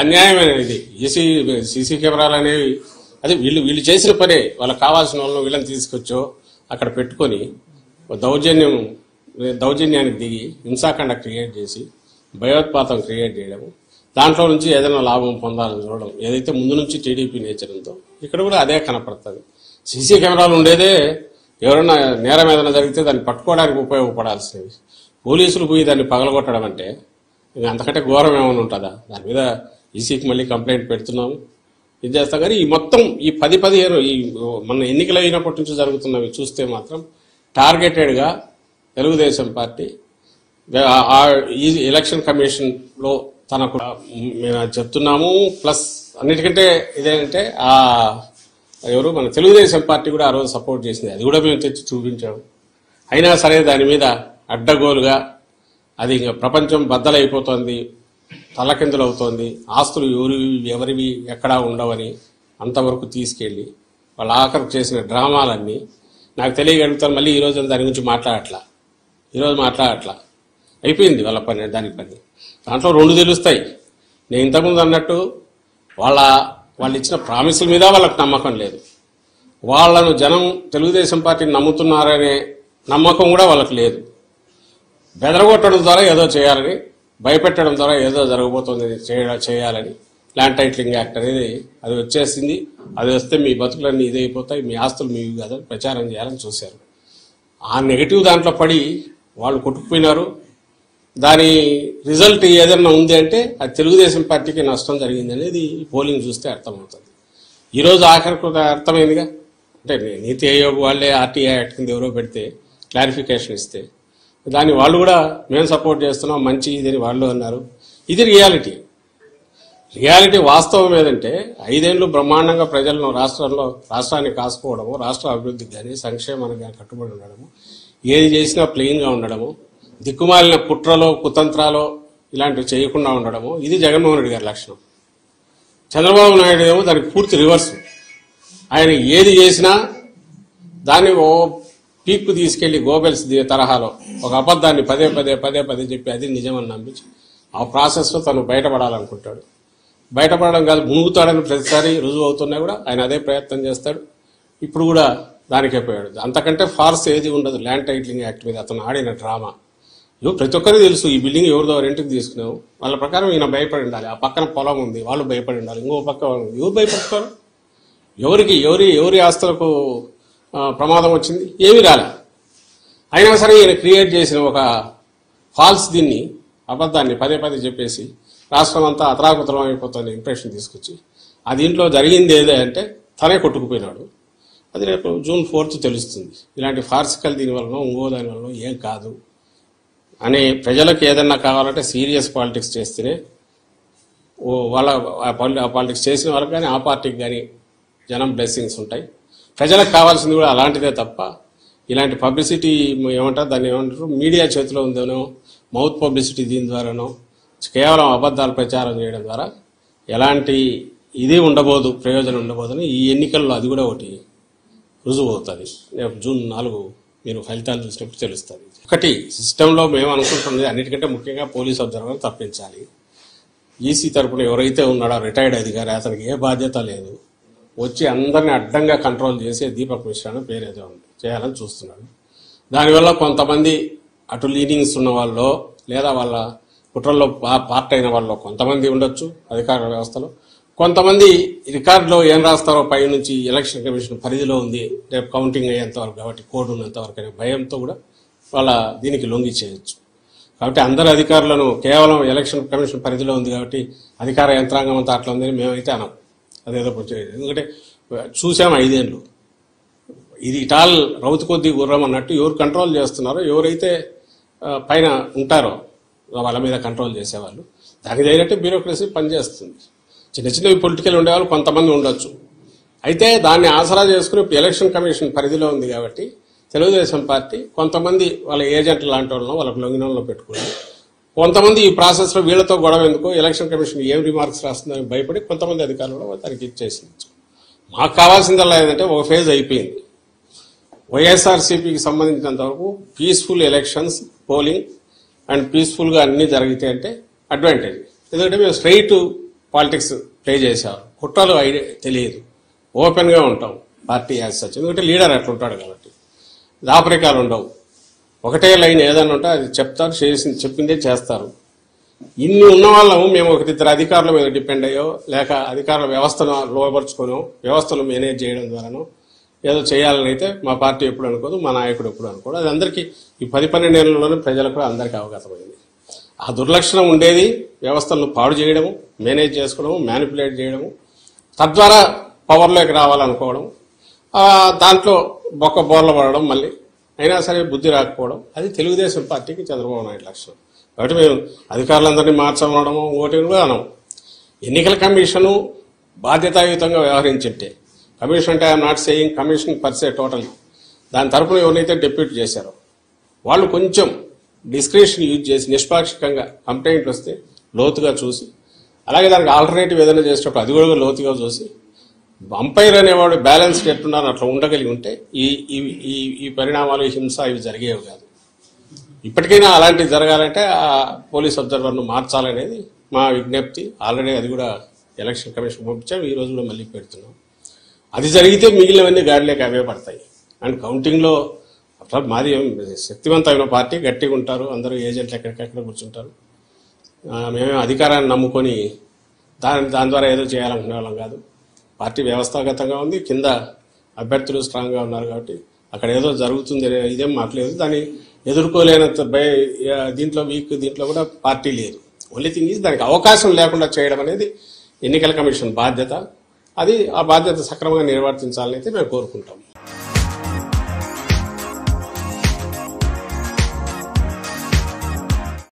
అన్యాయమైన ఇది EC CC కెమెరాలు అనేవి అది వీళ్ళు వీళ్ళు చేసిన పనే వాళ్ళకి కావాల్సిన వాళ్ళని వీళ్ళని తీసుకొచ్చో అక్కడ పెట్టుకొని దౌర్జన్యం దౌర్జన్యానికి దిగి హింసాకాండ క్రియేట్ చేసి భయోత్పాతం క్రియేట్ చేయడం దాంట్లో నుంచి ఏదైనా లాభం పొందాలని చూడడం ఏదైతే ముందు నుంచి టీడీపీ నేచర్ ఉందో ఇక్కడ కూడా అదే కనపడుతుంది సీసీ కెమెరాలు ఉండేదే ఎవరైనా నేరం ఏదైనా జరిగితే దాన్ని పట్టుకోవడానికి ఉపయోగపడాల్సినవి పోలీసులు పోయి దాన్ని పగలగొట్టడం అంటే ఇంకా అంతకంటే ఘోరం ఏమైనా ఉంటుందా దాని మీద ఈసీకి మళ్ళీ కంప్లైంట్ పెడుతున్నాము ఇది చేస్తాం కానీ ఈ మొత్తం ఈ పది పదిహేను ఈ మన ఎన్నికలు అయినప్పటి నుంచి జరుగుతున్నవి చూస్తే మాత్రం టార్గెటెడ్గా తెలుగుదేశం పార్టీ ఆ- ఆ ఈ ఎలక్షన్ కమిషన్ లో తనకు మేము అది చెప్తున్నాము ప్లస్ అన్నిటికంటే ఇదేంటే ఆ ఎవరు మన తెలుగుదేశం పార్టీ కూడా ఆ రోజు సపోర్ట్ చేసింది అది కూడా మేము తెచ్చి చూపించాము అయినా సరే దాని మీద అడ్డగోలుగా అది ఇంకా ప్రపంచం బద్దలైపోతోంది తలకిందులు అవుతోంది ఆస్తులు ఎవరివి ఎవరివి ఎక్కడా ఉండవని అంతవరకు తీసుకెళ్ళి వాళ్ళ ఆఖరు చేసిన డ్రామాలన్నీ నాకు తెలియగలుగుతాను మళ్ళీ ఈరోజు దాని గురించి మాట్లాడట్లా ఈరోజు మాట్లాడట్లా అయిపోయింది వాళ్ళ పని దాని పని దాంట్లో రెండు తెలుస్తాయి నేను ఇంతకుముందు అన్నట్టు వాళ్ళ వాళ్ళు ఇచ్చిన ప్రామిసుల మీద వాళ్ళకి నమ్మకం లేదు వాళ్ళను జనం తెలుగుదేశం పార్టీని నమ్ముతున్నారనే నమ్మకం కూడా వాళ్ళకి లేదు బెదరగొట్టడం ద్వారా ఏదో చేయాలని భయపెట్టడం ద్వారా ఏదో జరగబోతుంది చేయ చేయాలని ల్యాండ్ టైటిలింగ్ యాక్ట్ అనేది అది వచ్చేసింది అది వస్తే మీ బతుకులన్నీ ఇదైపోతాయి మీ ఆస్తులు మీవి కాదని ప్రచారం చేయాలని చూశారు ఆ నెగటివ్ దాంట్లో పడి వాళ్ళు కొట్టుకుపోయినారు దాని రిజల్ట్ ఏదైనా ఉంది అంటే అది తెలుగుదేశం పార్టీకి నష్టం జరిగింది అనేది ఈ పోలింగ్ చూస్తే అర్థమవుతుంది ఈరోజు ఆఖరికి ఒక అర్థమైందిగా అంటే నీతి ఆయోగ్ వాళ్ళే ఆర్టీఐ యాక్ట్ కింద ఎవరో పెడితే క్లారిఫికేషన్ ఇస్తే దాన్ని వాళ్ళు కూడా మేము సపోర్ట్ చేస్తున్నాం మంచి ఇదని వాళ్ళు అన్నారు ఇది రియాలిటీ రియాలిటీ వాస్తవం ఏదంటే ఐదేళ్లు బ్రహ్మాండంగా ప్రజలను రాష్ట్రంలో రాష్ట్రాన్ని కాసుకోవడము రాష్ట్ర అభివృద్ధికి కానీ సంక్షేమానికి కానీ కట్టుబడి ఉండడము ఏది చేసినా ప్లెయిన్గా ఉండడము దిక్కుమాలిన కుట్రలో కుతంత్రాలో ఇలాంటివి చేయకుండా ఉండడము ఇది జగన్మోహన్ రెడ్డి గారి లక్షణం చంద్రబాబు నాయుడు ఏమో దానికి పూర్తి రివర్స్ ఆయన ఏది చేసినా దాన్ని ఓ పీక్కు తీసుకెళ్లి గోబెల్స్ ది- తరహాలో ఒక అబద్ధాన్ని పదే పదే పదే పదే చెప్పి అది నిజమని నమ్మించి ఆ ప్రాసెస్లో తను బయటపడాలనుకుంటాడు బయటపడడం కాదు మునుగుతాడని ప్రతిసారి రుజువు అవుతున్నా కూడా ఆయన అదే ప్రయత్నం చేస్తాడు ఇప్పుడు కూడా దానికే పోయాడు అంతకంటే ఫార్స్ ఏది ఉండదు ల్యాండ్ టైటిలింగ్ యాక్ట్ మీద అతను ఆడిన డ్రామా ఇవి ప్రతి ఒక్కరికి తెలుసు ఈ బిల్డింగ్ ఎవరిదో రెంట్కి తీసుకున్నావు వాళ్ళ ప్రకారం ఈయన భయపడి ఉండాలి ఆ పక్కన పొలం ఉంది వాళ్ళు భయపడి ఉండాలి ఇంకో పక్క వాళ్ళు ఉంది. ఎవరు భయపడతారు ఎవరికి ఎవరి ఎవరి ఆస్తులకు ఆ, ప్రమాదం వచ్చింది ఏమీ రాలే అయినా సరే ఈయన క్రియేట్ చేసిన ఒక ఫాల్స్ దీన్ని అబద్ధాన్ని పదే పదే చెప్పేసి రాష్ట్రం అంతా అతరాకుతరం అయిపోతుంది ఇంప్రెషన్ తీసుకొచ్చి ఆ దీంట్లో జరిగింది ఏదే అంటే తనే కొట్టుకుపోయినాడు అది రేపు జూన్ ఫోర్త్ తెలుస్తుంది ఇలాంటి ఫార్సికల్ దీని వలన ఇంకో దాని వలన ఏం కాదు అని ప్రజలకు ఏదన్నా కావాలంటే సీరియస్ పాలిటిక్స్ చేస్తేనే ఓ వాళ్ళ ఆ పాలి- ఆ పాలిటిక్స్ చేసిన వాళ్ళకి కానీ ఆ పార్టీకి కానీ జనం బ్లెస్సింగ్స్ ఉంటాయి ప్రజలకు కావాల్సింది కూడా అలాంటిదే తప్ప ఇలాంటి పబ్లిసిటీ ఏమంటారు దాన్ని ఏమంటారు మీడియా చేతిలో ఉందనో మౌత్ పబ్లిసిటీ దీని ద్వారానో కేవలం అబద్ధాలు ప్రచారం చేయడం ద్వారా ఎలాంటి ఇది ఉండబోదు ప్రయోజనం ఉండబోదని ఈ ఎన్నికల్లో అది కూడా ఒకటి రుజువు అవుతుంది రేపు జూన్ నాలుగు మీరు ఫలితాలు చూసినప్పుడు తెలుస్తుంది ఒకటి సిస్టంలో మేము అనుకుంటున్నది అన్నిటికంటే ముఖ్యంగా పోలీస్ అబ్జర్వర్ తప్పించాలి ఈసీ తరపున ఎవరైతే ఉన్నాడో రిటైర్డ్ అధికారి అతనికి ఏ బాధ్యత లేదు వచ్చి అందరిని అడ్డంగా కంట్రోల్ చేసే దీపక్ మిశ్రా అని పేరు ఏదో ఉంది చేయాలని చూస్తున్నాడు దానివల్ల కొంతమంది అటు లీనింగ్స్ ఉన్న వాళ్ళు లేదా వాళ్ళ కుట్రల్లో పా- పార్ట్ అయిన వాళ్ళు కొంతమంది ఉండొచ్చు అధికార వ్యవస్థలో కొంతమంది రికార్డులో ఏం రాస్తారో పై నుంచి ఎలక్షన్ కమిషన్ పరిధిలో ఉంది రేపు కౌంటింగ్ అయ్యేంత వరకు కాబట్టి కోడ్ ఉన్నంత వరకు అనే భయంతో కూడా వాళ్ళ దీనికి లొంగి చేయొచ్చు కాబట్టి అందరు అధికారులను కేవలం ఎలక్షన్ కమిషన్ పరిధిలో ఉంది కాబట్టి అధికార యంత్రాంగం అంతా అట్లా ఉందని మేమైతే అనం అదేదో కొంచెం ఎందుకంటే చూసాం ఐదేళ్ళు ఇది ఇటాల్ రౌతు కొద్ది గుర్రం అన్నట్టు ఎవరు కంట్రోల్ చేస్తున్నారో ఎవరైతే ఆ, పైన ఉంటారో వాళ్ళ మీద కంట్రోల్ చేసేవాళ్ళు దానికి తగినట్టు బ్యూరోక్రసీ పనిచేస్తుంది చిన్న చిన్నవి పొలిటికల్ ఉండేవాళ్ళు కొంతమంది ఉండొచ్చు అయితే దాన్ని ఆసరా చేసుకుని ఇప్పుడు ఎలక్షన్ కమిషన్ పరిధిలో ఉంది కాబట్టి తెలుగుదేశం పార్టీ కొంతమంది వాళ్ళ ఏజెంట్ లాంటి వాళ్ళను వాళ్ళకి లొంగినంలో పెట్టుకుని కొంతమంది ఈ ప్రాసెస్లో వీళ్ళతో గొడవ ఎందుకు ఎలక్షన్ కమిషన్ ఏం రిమార్క్స్ రాస్తుందని భయపడి కొంతమంది అధికారులు కూడా దానికి ఇచ్చేసింది మాకు కావాల్సిందల్లా ఏంటంటే ఒక ఫేజ్ అయిపోయింది వైఎస్ఆర్సీపీకి సంబంధించినంత వరకు పీస్ఫుల్ ఎలక్షన్స్ పోలింగ్ అండ్ పీస్ఫుల్గా అన్నీ జరిగితే అంటే అడ్వాంటేజ్ ఎందుకంటే మేము స్ట్రైట్ పాలిటిక్స్ ప్లే చేశారు కుట్రలు ఐడియా తెలియదు ఓపెన్గా ఉంటాం పార్టీ యాజ్ సచ్ ఎందుకంటే లీడర్ అట్లా ఉంటాడు కాబట్టి దాపరికాలు ఉండవు ఒకటే లైన్ ఏదైనా ఉంటే అది చెప్తారు చేసి చెప్పిందే చేస్తారు ఇన్ని ఉన్న వాళ్ళము మేము ఒకరిద్దరు అధికారుల మీద డిపెండ్ అయ్యో లేక అధికారుల వ్యవస్థను లోపరుచుకోనో వ్యవస్థను మేనేజ్ చేయడం ద్వారానో ఏదో చేయాలని అయితే మా పార్టీ ఎప్పుడు అనుకోదు మా నాయకుడు ఎప్పుడు అనుకోడు అది అందరికీ ఈ పది పన్నెండు ఏళ్ళలోనే ప్రజలకు అందరికీ అవగతమైంది ఆ దుర్లక్షణం ఉండేది వ్యవస్థలను పాడు చేయడము మేనేజ్ చేసుకోవడము మ్యానిపులేట్ చేయడము తద్వారా పవర్లోకి రావాలనుకోవడం ఆ, దాంట్లో బొక్క బోర్ల పడడం మళ్ళీ అయినా సరే బుద్ధి రాకపోవడం అది తెలుగుదేశం పార్టీకి చంద్రబాబు నాయుడు లక్షణం కాబట్టి మేము అధికారులందరినీ మార్చమనడము ఓటింగ్ కూడా అనం ఎన్నికల కమిషను బాధ్యతాయుతంగా వ్యవహరించింటే కమిషన్ అంటే I'm not saying commission per se total దాని తరపున ఎవరినైతే డెప్యూట్ చేశారో వాళ్ళు కొంచెం డిస్క్రిప్షన్ యూజ్ చేసి నిష్పాక్షికంగా కంప్లైంట్ వస్తే లోతుగా చూసి అలాగే దానికి ఆల్టర్నేటివ్ ఏదైనా చేసేటప్పుడు అది కూడా లోతుగా చూసి అంపైర్ అనేవాడు బ్యాలెన్స్ ఎట్టున్నారు అట్లా ఉండగలిగి ఉంటే ఈ ఈ ఈ ఈ పరిణామాలు ఈ హింస ఇవి జరిగేవి కాదు ఇప్పటికైనా అలాంటివి జరగాలంటే ఆ పోలీస్ అబ్జర్వర్ను మార్చాలనేది మా విజ్ఞప్తి ఆల్రెడీ అది కూడా ఎలక్షన్ కమిషన్ పంపించాం ఈ రోజు కూడా మళ్ళీ పెడుతున్నాం అది జరిగితే మిగిలినవన్నీ గాడిలోకి అవే పడతాయి అండ్ కౌంటింగ్లో అట్లా మాది ఏం శక్తివంతమైన పార్టీ గట్టిగా ఉంటారు అందరూ ఏజెంట్లు ఎక్కడికెక్కడ కూర్చుంటారు ఆ, మేమే అధికారాన్ని నమ్ముకొని దాని దాని ద్వారా ఏదో చేయాలనుకునే వాళ్ళం కాదు పార్టీ వ్యవస్థాగతంగా ఉంది కింద అభ్యర్థులు స్ట్రాంగ్గా ఉన్నారు కాబట్టి అక్కడ ఏదో జరుగుతుంది అనే ఇదేం మాకు లేదు దాన్ని ఎదుర్కోలేనంత భయ దీంట్లో వీక్ దీంట్లో కూడా పార్టీ లేదు ఓన్లీ థింగ్ ఈజ్ దానికి అవకాశం లేకుండా చేయడం అనేది ఎన్నికల కమిషన్ బాధ్యత అది ఆ బాధ్యత సక్రమంగా నిర్వర్తించాలని అయితే మేము కోరుకుంటాం